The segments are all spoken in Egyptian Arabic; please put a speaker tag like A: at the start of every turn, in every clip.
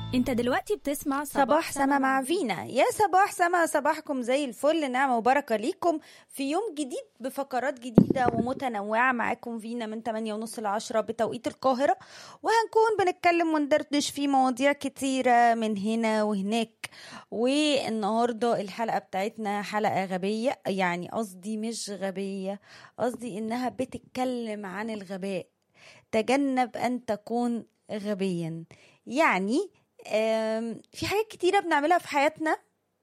A: انت دلوقتي بتسمع
B: صباح سما مع فينا يا صباح سما صباحكم زي الفل نعمة وبركة ليكم في يوم جديد بفقرات جديدة ومتنوعة معاكم فينا من 8 ونص ل 10 بتوقيت القاهرة وهنكون بنتكلم وندردش في مواضيع كتيرة من هنا وهناك والنهاردة الحلقة بتاعتنا حلقة غبية يعني قصدي مش غبية قصدي إنها بتتكلم عن الغباء تجنب أن تكون غبيا يعني آم، في حاجات كتيرة بنعملها في حياتنا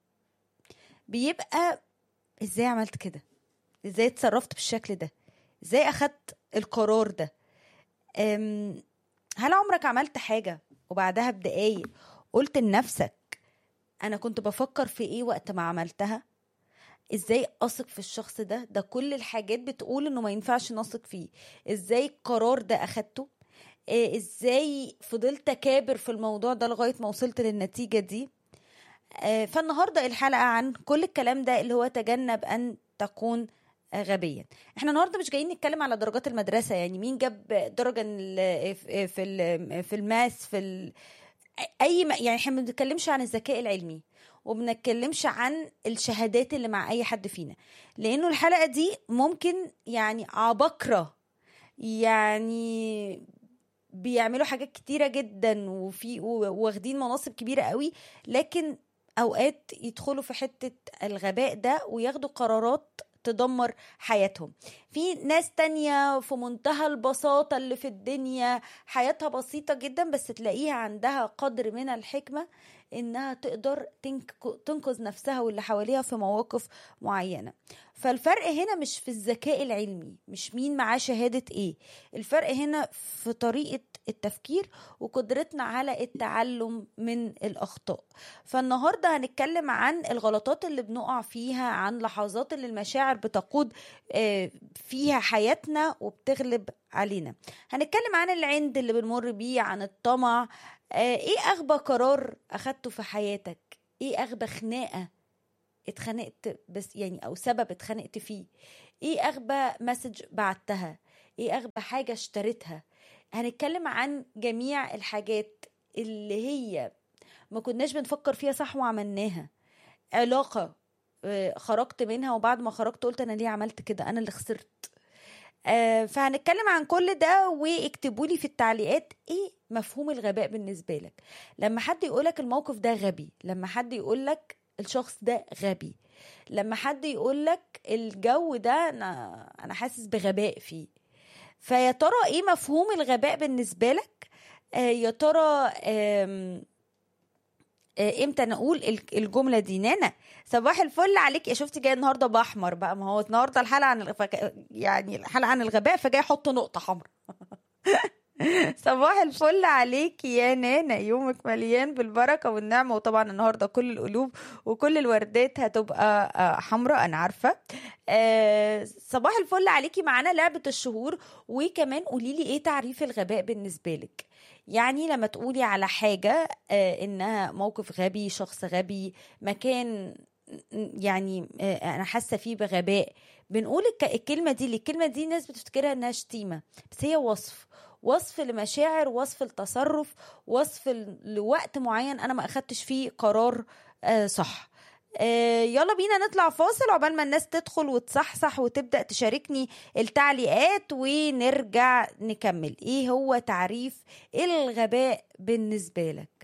B: بيبقى ازاي عملت كده ازاي اتصرفت بالشكل ده ازاي اخدت القرار ده آم، هل عمرك عملت حاجة وبعدها بدقايق قلت لنفسك انا كنت بفكر في ايه وقت ما عملتها ازاي اثق في الشخص ده ده كل الحاجات بتقول انه ما ينفعش نثق فيه ازاي القرار ده اخدته إيه ازاي فضلت اكابر في الموضوع ده لغايه ما وصلت للنتيجه دي آه، فالنهارده الحلقه عن كل الكلام ده اللي هو تجنب ان تكون آه، غبيا احنا النهارده مش جايين نتكلم على درجات المدرسه يعني مين جاب درجه ال- في في ال- في الماس في ال... اي ما يعني احنا ما بنتكلمش عن الذكاء العلمي وبنتكلمش عن الشهادات اللي مع اي حد فينا لانه الحلقه دي ممكن يعني عبقره يعني بيعملوا حاجات كتيرة جدا وفي و- واخدين مناصب كبيرة قوي لكن اوقات يدخلوا في حتة الغباء ده وياخدوا قرارات تدمر حياتهم في ناس تانية في منتهى البساطة اللي في الدنيا حياتها بسيطة جدا بس تلاقيها عندها قدر من الحكمة انها تقدر تنك- تنقذ نفسها واللي حواليها في مواقف معينة فالفرق هنا مش في الذكاء العلمي مش مين معاه شهادة ايه الفرق هنا في طريقة التفكير وقدرتنا على التعلم من الأخطاء فالنهاردة هنتكلم عن الغلطات اللي بنقع فيها عن لحظات اللي المشاعر بتقود آه، فيها حياتنا وبتغلب علينا هنتكلم عن العند اللي بنمر بيه عن الطمع آه، ايه أغبى قرار أخدته في حياتك ايه أغبى خناقة اتخانقت بس يعني او سبب اتخانقت فيه ايه اغبى مسج بعتها ايه اغبى حاجه اشتريتها هنتكلم عن جميع الحاجات اللي هي ما كناش بنفكر فيها صح وعملناها علاقه آه، خرجت منها وبعد ما خرجت قلت انا ليه عملت كده انا اللي خسرت آه، فهنتكلم عن كل ده واكتبوا لي في التعليقات ايه مفهوم الغباء بالنسبه لك لما حد يقولك الموقف ده غبي لما حد يقولك الشخص ده غبي لما حد يقولك الجو ده انا انا حاسس بغباء فيه فيا ترى ايه مفهوم الغباء بالنسبه لك آه يا ترى آم، آه، امتى نقول ال- الجمله دي نانا صباح الفل عليك يا شفتي جايه النهارده باحمر بقى ما هو النهارده الحلقه عن الغ- فك- يعني الحلقه عن الغباء فجاي احط نقطه حمراء صباح الفل عليك يا نانا يومك مليان بالبركة والنعمة وطبعا النهاردة كل القلوب وكل الوردات هتبقى آه، حمراء أنا عارفة آه، صباح الفل عليكي معانا لعبة الشهور وكمان قوليلي ايه تعريف الغباء بالنسبة لك يعني لما تقولي على حاجة آه، إنها موقف غبي شخص غبي مكان يعني آه، أنا حاسة فيه بغباء بنقول الك- الكلمة دي ليه؟ الكلمة دي الناس بتفتكرها إنها شتيمة بس هي وصف وصف لمشاعر وصف لتصرف وصف ل- لوقت معين انا ما اخدتش فيه قرار آه، صح آه، يلا بينا نطلع فاصل عقبال ما الناس تدخل وتصحصح وتبدأ تشاركني التعليقات ونرجع نكمل ايه هو تعريف الغباء بالنسبة لك